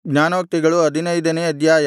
ಜ್ಞಾನೋಕ್ತಿಗಳು ಹದಿನೈದನೇ ಅಧ್ಯಾಯ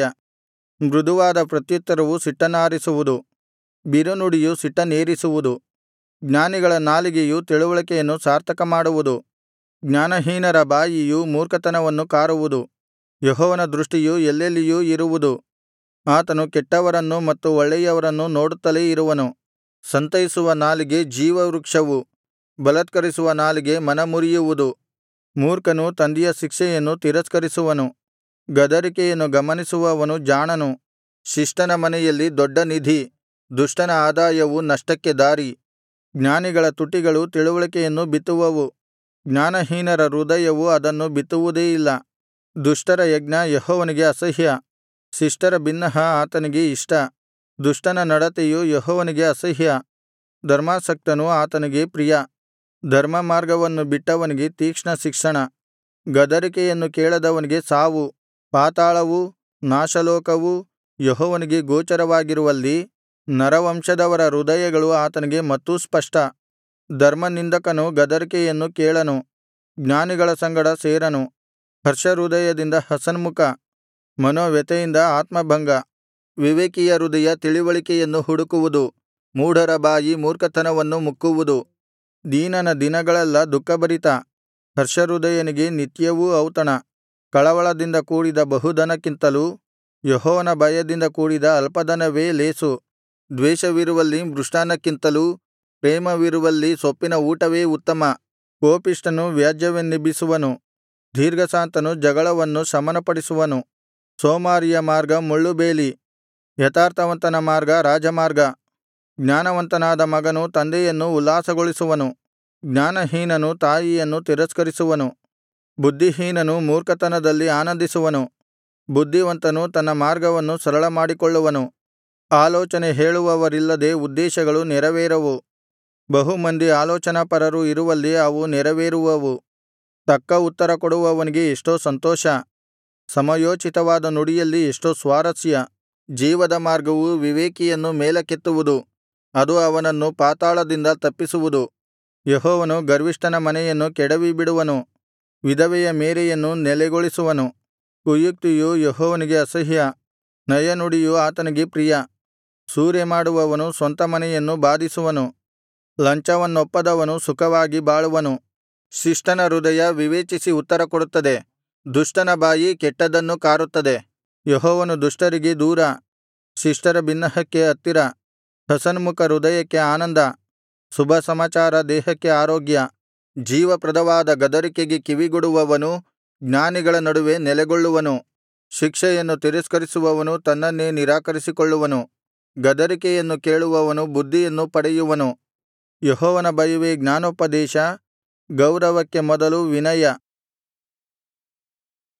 ಮೃದುವಾದ ಪ್ರತ್ಯುತ್ತರವು ಸಿಟ್ಟನ್ನಾರಿಸುವುದು ಬಿರುನುಡಿಯು ಸಿಟ್ಟನ್ನೇರಿಸುವುದು ಜ್ಞಾನಿಗಳ ನಾಲಿಗೆಯು ತಿಳಿವಳಿಕೆಯನ್ನು ಸಾರ್ಥಕಮಾಡುವುದು ಜ್ಞಾನಹೀನರ ಬಾಯಿಯು ಮೂರ್ಖತನವನ್ನು ಕಾರುವುದು ಯೆಹೋವನ ದೃಷ್ಟಿಯು ಎಲ್ಲೆಲ್ಲಿಯೂ ಇರುವುದು ಆತನು ಕೆಟ್ಟವರನ್ನು ಮತ್ತು ಒಳ್ಳೆಯವರನ್ನು ನೋಡುತ್ತಲೇ ಇರುವನು ಸಂತೈಸುವ ನಾಲಿಗೆ ಜೀವವೃಕ್ಷವು ಬಲತ್ಕರಿಸುವ ನಾಲಿಗೆ ಮನಮುರಿಯುವುದು ಮೂರ್ಖನು ತಂದೆಯ ಶಿಕ್ಷೆಯನ್ನು ತಿರಸ್ಕರಿಸುವನು ಗದರಿಕೆಯನ್ನು ಗಮನಿಸುವವನು ಜಾಣನು ಶಿಷ್ಟನ ಮನೆಯಲ್ಲಿ ದೊಡ್ಡ ನಿಧಿ ದುಷ್ಟನ ಆದಾಯವು ನಷ್ಟಕ್ಕೆ ದಾರಿ ಜ್ಞಾನಿಗಳ ತುಟಿಗಳು ತಿಳಿವಳಿಕೆಯನ್ನು ಬಿತ್ತುವವು ಜ್ಞಾನಹೀನರ ಹೃದಯವು ಅದನ್ನು ಬಿತ್ತುವುದೇ ಇಲ್ಲ ದುಷ್ಟರ ಯಜ್ಞ ಯೆಹೋವನಿಗೆ ಅಸಹ್ಯ ಶಿಷ್ಟರ ಬಿನ್ನಹ ಆತನಿಗೆ ಇಷ್ಟ ದುಷ್ಟನ ನಡತೆಯು ಯೆಹೋವನಿಗೆ ಅಸಹ್ಯ ಧರ್ಮಾಸಕ್ತನು ಆತನಿಗೆ ಪ್ರಿಯ ಧರ್ಮಮಾರ್ಗವನ್ನು ಬಿಟ್ಟವನಿಗೆ ತೀಕ್ಷ್ಣ ಶಿಕ್ಷಣ ಗದರಿಕೆಯನ್ನು ಕೇಳದವನಿಗೆ ಸಾವು ಪಾತಾಳವೂ ನಾಶಲೋಕವೂ ಯೆಹೋವನಿಗೆ ಗೋಚರವಾಗಿರುವಲ್ಲಿ ನರವಂಶದವರ ಹೃದಯಗಳು ಆತನಿಗೆ ಮತ್ತೂ ಸ್ಪಷ್ಟ ಧರ್ಮನಿಂದಕನು ಗದರಿಕೆಯನ್ನು ಕೇಳನು ಜ್ಞಾನಿಗಳ ಸಂಗಡ ಸೇರನು ಹರ್ಷಹೃದಯದಿಂದ ಹಸನ್ಮುಖ ಮನೋವ್ಯಥೆಯಿಂದ ಆತ್ಮಭಂಗ ವಿವೇಕಿಯ ಹೃದಯ ತಿಳಿವಳಿಕೆಯನ್ನು ಹುಡುಕುವುದು ಮೂಢರ ಬಾಯಿ ಮೂರ್ಖತನವನ್ನು ಮುಕ್ಕುವುದು ದೀನನ ದಿನಗಳೆಲ್ಲಾ ದುಃಖಭರಿತ ಹರ್ಷಹೃದಯನಿಗೆ ನಿತ್ಯವೂ ಔತಣ ಕಳವಳದಿಂದ ಕೂಡಿದ ಬಹುಧನಕ್ಕಿಂತಲೂ ಯೆಹೋವನ ಭಯದಿಂದ ಕೂಡಿದ ಅಲ್ಪಧನವೇ ಲೇಸು ದ್ವೇಷವಿರುವಲ್ಲಿ ಮೃಷ್ಟಾನ್ನಕ್ಕಿಂತಲೂ ಪ್ರೇಮವಿರುವಲ್ಲಿ ಸೊಪ್ಪಿನ ಊಟವೇ ಉತ್ತಮ ಕೋಪಿಷ್ಠನು ವ್ಯಾಜ್ಯವನ್ನೆಬ್ಬಿಸುವನು ದೀರ್ಘಶಾಂತನು ಜಗಳವನ್ನು ಶಮನಪಡಿಸುವನು ಸೋಮಾರಿಯ ಮಾರ್ಗ ಮುಳ್ಳುಬೇಲಿ ಯಥಾರ್ಥವಂತನ ಮಾರ್ಗ ರಾಜಮಾರ್ಗ ಜ್ಞಾನವಂತನಾದ ಮಗನು ತಂದೆಯನ್ನು ಉಲ್ಲಾಸಗೊಳಿಸುವನು ಜ್ಞಾನಹೀನನು ತಾಯಿಯನ್ನು ತಿರಸ್ಕರಿಸುವನು ಬುದ್ಧಿಹೀನನು ಮೂರ್ಖತನದಲ್ಲಿ ಆನಂದಿಸುವನು ಬುದ್ಧಿವಂತನು ತನ್ನ ಮಾರ್ಗವನ್ನು ಸರಳಮಾಡಿಕೊಳ್ಳುವನು ಆಲೋಚನೆ ಹೇಳುವವರಿಲ್ಲದೆ ಉದ್ದೇಶಗಳು ನೆರವೇರವು ಬಹು ಮಂದಿ ಆಲೋಚನಾಪರರು ಇರುವಲ್ಲಿ ಅವು ನೆರವೇರುವವು ತಕ್ಕ ಉತ್ತರ ಕೊಡುವವನಿಗೆ ಎಷ್ಟೋ ಸಂತೋಷ ಸಮಯೋಚಿತವಾದ ನುಡಿಯಲ್ಲಿ ಎಷ್ಟೋ ಸ್ವಾರಸ್ಯ ಜೀವದ ಮಾರ್ಗವು ವಿವೇಕಿಯನ್ನು ಮೇಲಕ್ಕೆತ್ತುವುದು ಅದು ಅವನನ್ನು ಪಾತಾಳದಿಂದ ತಪ್ಪಿಸುವುದು ಯೆಹೋವನು ಗರ್ವಿಷ್ಠನ ಮನೆಯನ್ನು ಕೆಡವಿಬಿಡುವನು ವಿಧವೆಯ ಮೇರೆಯನ್ನು ನೆಲೆಗೊಳಿಸುವನು ಕುಯುಕ್ತಿಯು ಯೆಹೋವನಿಗೆ ಅಸಹ್ಯ ನಯನುಡಿಯು ಆತನಿಗೆ ಪ್ರಿಯ ಸೂರೆಮಾಡುವವನು ಸ್ವಂತ ಮನೆಯನ್ನು ಬಾಧಿಸುವನು ಲಂಚವನ್ನೊಪ್ಪದವನು ಸುಖವಾಗಿ ಬಾಳುವನು ಶಿಷ್ಟನ ಹೃದಯ ವಿವೇಚಿಸಿ ಉತ್ತರಕೊಡುತ್ತದೆ ದುಷ್ಟನ ಬಾಯಿ ಕೆಟ್ಟದ್ದನ್ನು ಕಾರುತ್ತದೆ ಯೆಹೋವನು ದುಷ್ಟರಿಗೆ ದೂರ ಶಿಷ್ಟರ ಬಿನ್ನಹಕ್ಕೆ ಹತ್ತಿರ ಹಸನ್ಮುಖ ಹೃದಯಕ್ಕೆ ಆನಂದ ಶುಭಸಮಾಚಾರ ದೇಹಕ್ಕೆ ಆರೋಗ್ಯ ಜೀವಪ್ರದವಾದ ಗದರಿಕೆಗೆ ಕಿವಿಗೊಡುವವನು ಜ್ಞಾನಿಗಳ ನಡುವೆ ನೆಲೆಗೊಳ್ಳುವನು ಶಿಕ್ಷೆಯನ್ನು ತಿರಸ್ಕರಿಸುವವನು ತನ್ನನ್ನೇ ನಿರಾಕರಿಸಿಕೊಳ್ಳುವನು ಗದರಿಕೆಯನ್ನು ಕೇಳುವವನು ಬುದ್ಧಿಯನ್ನು ಪಡೆಯುವನು ಯೆಹೋವನ ಭಯವೇ ಜ್ಞಾನೋಪದೇಶ ಗೌರವಕ್ಕೆ ಮೊದಲು ವಿನಯ